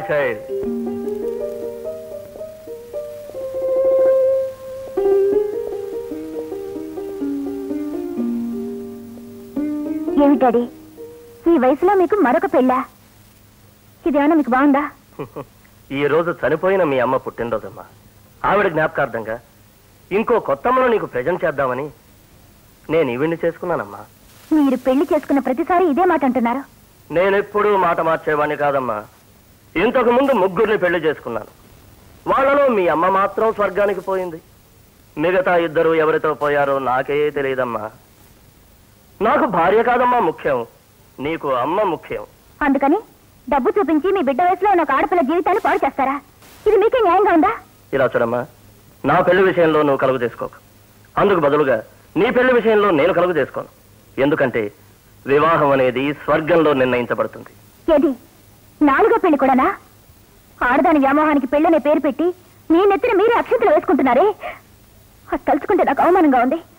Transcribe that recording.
child ఏమి daddy ఈ వయసులో మీకు మరొక పెళ్ళా ఇదేమన్నా మీకు బాగుందా ఈ రోజు చనిపోయిన మీ అమ్మ పుట్టినరోజమ్మా ఆవిడ జ్ఞాపకార్థంగా ఇంకో కొత్తమ్మను నీకు ప్రజెంట్ చేద్దామని నేను ఈవిడ్ని చేసుకున్నానమ్మా మీరు పెళ్లి చేసుకున్న ప్రతిసారి ఇదే మాట అంటున్నారు నేనెప్పుడూ మాట మార్చేవాడిని కాదమ్మా ఇంతకు ముందు ముగ్గురిని పెళ్లి చేసుకున్నాను వాళ్ళలో మీ అమ్మ మాత్రం స్వర్గానికి పోయింది మిగతా ఇద్దరు ఎవరితో పోయారో నాకే తెలియదమ్మా నాకు భార్య కాదమ్మా ముఖ్యం నీకు అమ్మ ముఖ్యం అందుకని డబ్బు చూపించి మీ బిడ్డ వయసులో ఉన్న ఒక ఆడపిల్ల జీవితాన్ని పాడు చేస్తారా ఇది మీకే న్యాయంగా ఉందా ఇలా చూడమ్మా నా పెళ్లి విషయంలో నువ్వు కలుగు చేసుకోకు అందుకు బదులుగా నీ పెళ్లి విషయంలో నేను కలుగు చేసుకోను ఎందుకంటే వివాహం అనేది స్వర్గంలో నిర్ణయించబడుతుంది ఏది నాలుగో పెళ్లి కూడానా ఆడదాని వ్యామోహానికి పెళ్ళనే పేరు పెట్టి మీ నెత్తిన మీరే అక్షంతలు వేసుకుంటున్నారే అది తలుచుకుంటే నాకు అవమానంగా ఉంది